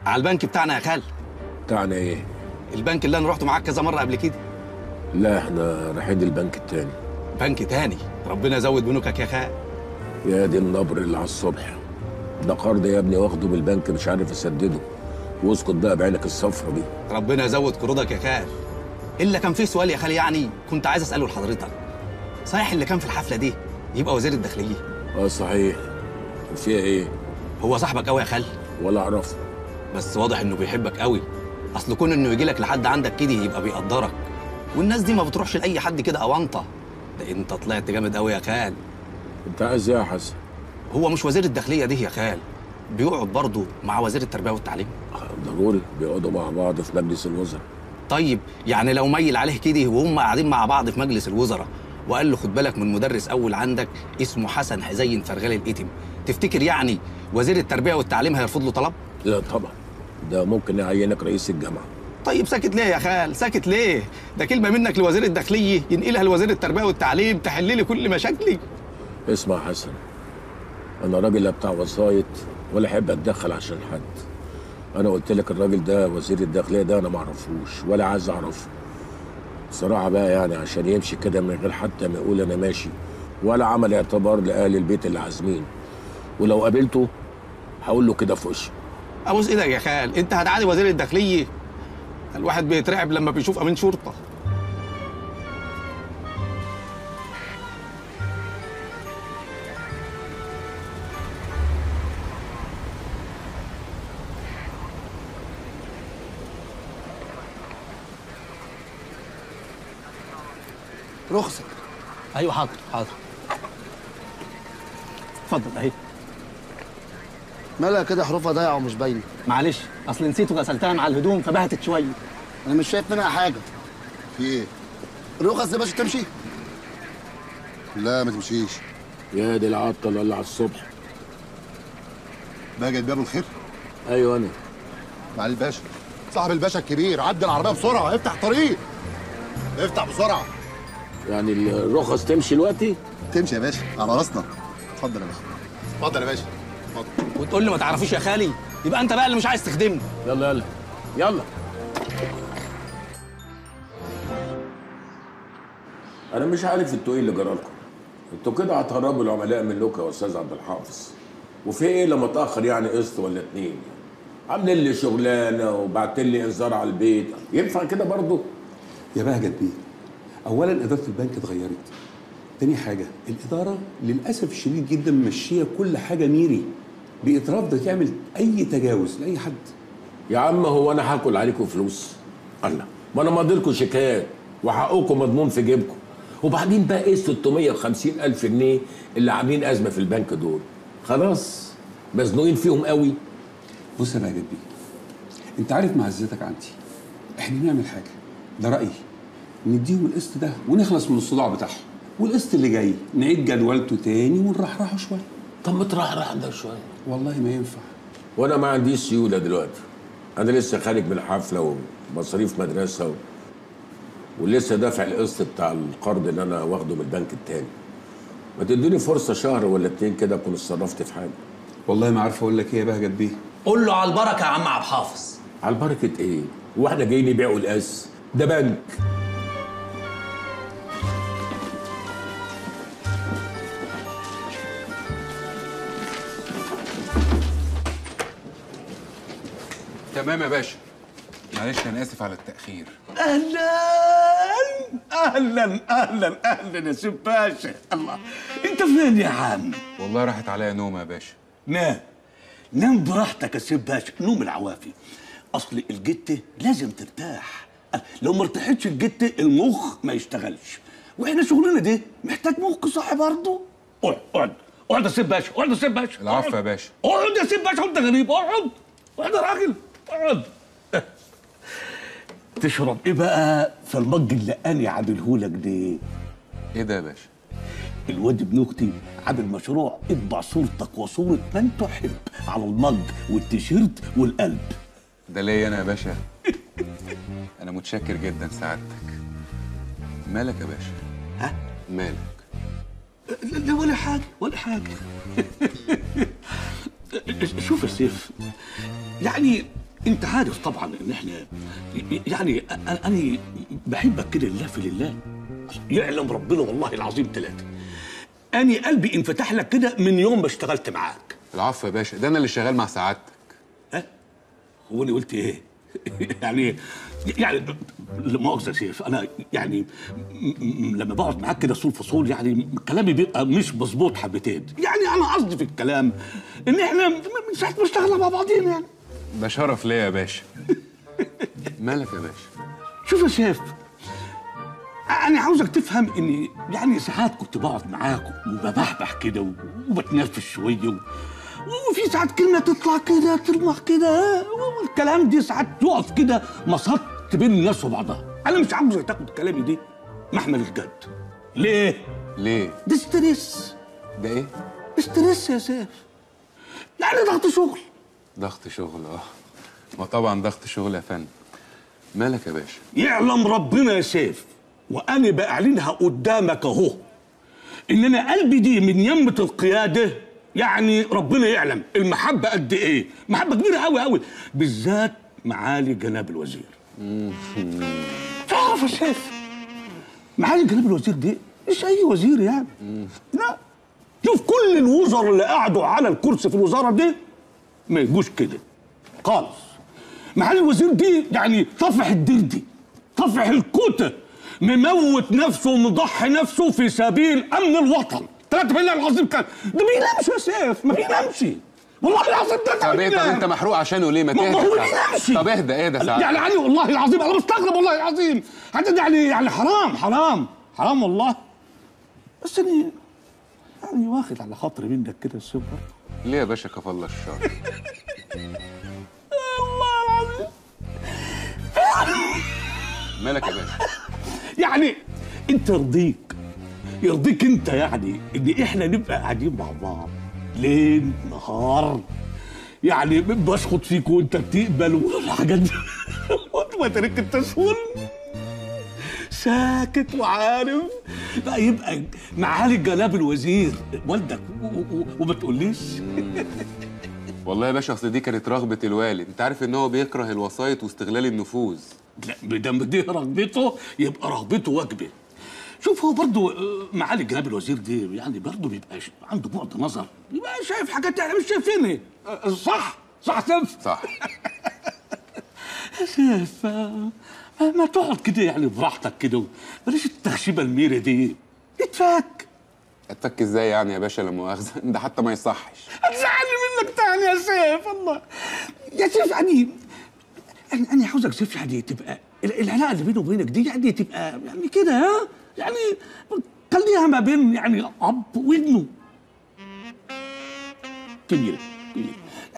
على البنك بتاعنا يا خال بتاعنا ايه؟ البنك اللي انا رحت معاك كذا مره قبل كده لا احنا رايحين البنك التاني بنك تاني ربنا يزود بنوكك يا خال يا دي النبر اللي على الصبح ده قرض يا ابني واخده من البنك مش عارف اسدده واسكت بقى بعينك الصفرة دي ربنا يزود قروضك يا خال الا كان في سؤال يا خال يعني كنت عايز اساله لحضرتك صحيح اللي كان في الحفله دي يبقى وزير الداخليه اه صحيح وفيها ايه؟ هو صاحبك قوي يا خال ولا اعرفه بس واضح انه بيحبك قوي اصل كون انه يجي لك لحد عندك كده يبقى بيقدرك والناس دي ما بتروحش لاي حد كده اونطه ده انت طلعت جامد قوي يا خال انت عايز ايه يا حسن؟ هو مش وزير الداخليه دي يا خال بيقعد برضه مع وزير التربيه والتعليم ضروري بيقعدوا مع بعض في مجلس الوزراء طيب يعني لو ميل عليه كده وهم قاعدين مع بعض في مجلس الوزراء وقال له خد بالك من مدرس اول عندك اسمه حسن حزين فرغال الاتم تفتكر يعني وزير التربيه والتعليم هيرفض له طلب لا طبعا ده ممكن يعينك رئيس الجامعه طيب ساكت ليه يا خال ساكت ليه ده كلمه منك لوزير الداخليه ينقلها لوزير التربيه والتعليم تحل لي كل مشاكلي اسمع يا حسن انا راجل لا بتاع وسايط ولا احب اتدخل عشان حد انا قلت لك الراجل ده وزير الداخليه ده انا ما اعرفوش ولا عايز اعرفه بصراحه بقى يعني عشان يمشي كده من غير حتى ما يقول انا ماشي ولا عمل اعتبار لاهل البيت اللي عازمين ولو قابلته هقول له كده في وشه ابوس ايدك يا خال انت هتعادي وزير الداخليه الواحد بيترعب لما بيشوف امين شرطه رخصة ايوه حاضر حاضر اتفضل اهي مالها كده حروفها ضايعة ومش باينة معلش اصل نسيت وغسلتها مع الهدوم فبهتت شويه أنا مش شايف منها حاجة في ايه؟ الرخص يا باشا تمشي لا ما تمشيش يا دي العطل اللي على الصبح باجي باب الخير ايوه انا مع الباشا صاحب الباشا الكبير عدي العربيه بسرعه افتح طريق افتح بسرعه يعني الرخص تمشي دلوقتي تمشي يا باشا على راسنا اتفضل يا باشا اتفضل يا باشا اتفضل وتقول لي ما تعرفيش يا خالي يبقى انت بقى اللي مش عايز تخدمني يلا يلا يلا انا مش عارف انتوا ايه اللي جرالكم انتوا كده هتهربوا العملاء منكم يا استاذ عبد الحافظ وفي ايه لما اتاخر يعني قسط ولا اتنين عاملين لي شغلانه وبعتين لي انذار على البيت ينفع كده برضه يا بهجت بيه اولا اداره البنك اتغيرت تاني حاجه الاداره للاسف الشديد جدا ممشيه كل حاجه ميري بقت رافضه تعمل اي تجاوز لاي حد يا عم هو انا هاكل عليكم فلوس الله ما انا ماضيلكم شيكات وحقكم مضمون في جيبكم وبعدين بقى ايه 650 الف جنيه اللي عاملين ازمه في البنك دول خلاص مزنوقين فيهم قوي بص يا بهجت بيه انت عارف معزتك عندي احنا نعمل حاجه ده رايي نديهم القسط ده ونخلص من الصداع بتاعهم والقسط اللي جاي نعيد جدولته تاني ونرحرحه شويه طب ما ترحرح ده شويه والله ما ينفع وانا ما عنديش سيوله دلوقتي انا لسه خارج من حفله ومصاريف مدرسه و... ولسه دافع القسط بتاع القرض اللي انا واخده من البنك التاني ما تديني فرصه شهر ولا اتنين كده اكون اتصرفت في حاجه والله ما عارف اقول لك ايه يا بهجت بيه قول له على البركه يا عم عبد الحافظ على بركه ايه واحنا جايين نبيع القاس ده بنك تمام يا باشا معلش انا اسف على التاخير اهلا اهلا اهلا اهلا يا سيف باشا الله انت فين يا عم والله راحت عليا نومه يا باشا نام نام براحتك يا سيف باشا نوم العوافي اصل الجته لازم ترتاح لو ما ارتحتش الجته المخ ما يشتغلش واحنا شغلنا ده محتاج مخ صاحي برضه اقعد اقعد اقعد يا سيف باشا اقعد يا سيف باشا العفو يا اقعد. باشا اقعد يا سيف باشا انت غريب اقعد اقعد يا راجل اقعد تشرب ايه بقى في المج اللي انا عاملهولك ده ايه ده يا باشا الواد ابن اختي عامل مشروع اطبع صورتك وصورة من تحب على المج والتيشيرت والقلب ده ليا انا يا باشا انا متشكر جدا سعادتك مالك يا باشا ها مالك لا لا ولا حاجة ولا حاجة شوف يا سيف يعني انت عارف طبعا ان احنا يعني أ- انا بحبك كده لله في لله يعلم ربنا والله العظيم ثلاثه اني قلبي انفتح لك كده من يوم ما اشتغلت معاك العفو يا باشا ده انا اللي شغال مع سعادتك ها هو انا قلت ايه يعني يعني لا مؤاخذه يا سيف انا يعني م- م- لما بقعد معاك كده صول فصول يعني كلامي بيبقى مش مظبوط حبتين يعني انا قصدي في الكلام ان احنا من ساعه ما اشتغلنا مع بعضين يعني ده شرف ليا يا باشا مالك يا باشا شوف يا سيف انا عاوزك تفهم اني يعني ساعات كنت بقعد معاك وببحبح كده و- وبتنرفز شويه و... وفي ساعات كلمه تطلع كده ترمح كده والكلام دي ساعات يقف كده مصط بين الناس وبعضها انا مش عاوزك تاخد كلامي دي محمل الجد ليه؟ ليه ده ستريس ده ايه ستريس يا سيف يعني ضغط شغل ضغط شغل اه ما طبعا ضغط شغل يا فندم مالك يا باشا يعلم ربنا يا سيف وانا باعلنها قدامك اهو ان انا قلبي دي من يمة القياده يعني ربنا يعلم المحبه قد ايه محبه كبيره قوي قوي بالذات معالي جناب الوزير تعرف يا سيف معالي جناب الوزير دي مش اي وزير يعني لا شوف كل الوزراء اللي قعدوا على الكرسي في الوزاره دي ما يجوش كده خالص معالي الوزير دي يعني طفح الدردي طفح الكوته مموت نفسه ومضحي نفسه في سبيل امن الوطن ثلاثة بالله العظيم كان ده بينامش يا سيف ما بينامش والله العظيم ده طب ايه طب بينام. انت محروق عشانه ليه ما ما ما هو تهدى ما بينامش طب اهدى اهدى سعادتك يعني علي والله العظيم انا مستغرب والله العظيم حتى يعني يعني حرام حرام حرام والله بس انا يعني واخد على خاطري منك كده السوبر ليه يا باشا كفى الله الشر والله العظيم مالك يا باشا يعني انت يرضيك يرضيك انت يعني ان احنا نبقى قاعدين مع بعض ليل نهار يعني بشخط فيك وانت بتقبل والحاجات دي وانت ما ترك التسهل ساكت وعارف بقى يبقى معالي جناب الوزير والدك و- و- وما تقوليش والله يا باشا اصل دي كانت رغبه الوالد انت عارف ان هو بيكره الوسايط واستغلال النفوذ لا بدم دي رغبته يبقى رغبته واجبه شوف هو برضه آه، معالي جناب الوزير دي يعني برضه بيبقى ش- عنده بعد نظر بيبقى شايف حاجات احنا مش شايفينها آه، صح صح سيف صح يا سيف آه، ما, ما تقعد كده يعني براحتك كده بلاش التخشيبه الميره دي اتفك اتفك ازاي يعني يا باشا لا مؤاخذه ده حتى ما يصحش هتزعلني منك تاني يا سيف الله يا سيف يعني انا انا عاوزك سيف يعني تبقى ال- العلاقه اللي بيني وبينك دي يعني تبقى يعني كده ها يعني خليها ما بين يعني اب وابنه كبيره كبيره